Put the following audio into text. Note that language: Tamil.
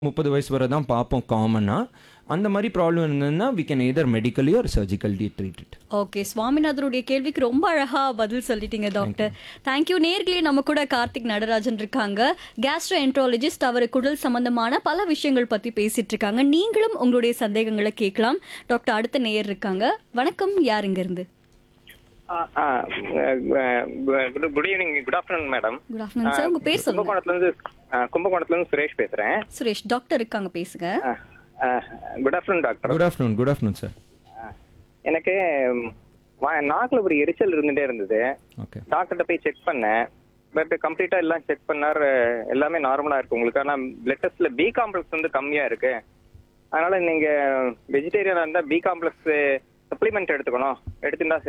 முப்பது வயசு வரை தான் பார்ப்போம் காமனாக அந்த மாதிரி ப்ராப்ளம் இருந்ததுன்னா வி கேன் எதர் மெடிக்கலி ஒரு சர்ஜிக்கலி ட்ரீட் இட் ஓகே சுவாமிநாதருடைய கேள்விக்கு ரொம்ப அழகா பதில் சொல்லிட்டீங்க டாக்டர் தேங்க்யூ நேர்களே நம்ம கூட கார்த்திக் நடராஜன் இருக்காங்க கேஸ்ட்ரோ என்ட்ராலஜிஸ்ட் அவர் குடல் சம்பந்தமான பல விஷயங்கள் பத்தி பேசிட்டு இருக்காங்க நீங்களும் உங்களுடைய சந்தேகங்களை கேட்கலாம் டாக்டர் அடுத்த நேயர் இருக்காங்க வணக்கம் யாருங்க இருந்து good evening good afternoon madam good afternoon sir உங்க பேர் சொல்லுங்க கும்பகோணத்துல இருந்து கும்பகோணத்துல இருந்து சுரேஷ் பேசுறேன் சுரேஷ் டாக்டர் இருக்காங்க பேசுங்க good afternoon doctor good afternoon good afternoon sir எனக்கு ம், வா- நாக்குல ஒரு எரிச்சல் இருந்துட்டே இருந்தது ஓகே டாக்டர்கிட்ட போய் செக் பண்ணேன் பட் கம்ப்ளீட்டா எல்லாம் செக் பண்ணார் எல்லாமே நார்மலா இருக்கு உங்களுக்கு ஆனா பிளட் டெஸ்ட்ல பி காம்ப்ளெக்ஸ் வந்து கம்மியா இருக்கு அதனால நீங்க வெஜிடேரியனா இருந்தா பி காம்ப்ளெக்ஸ் சப்ளிமெண்ட் எடுத்துக்கணும் எடுத்துட்டா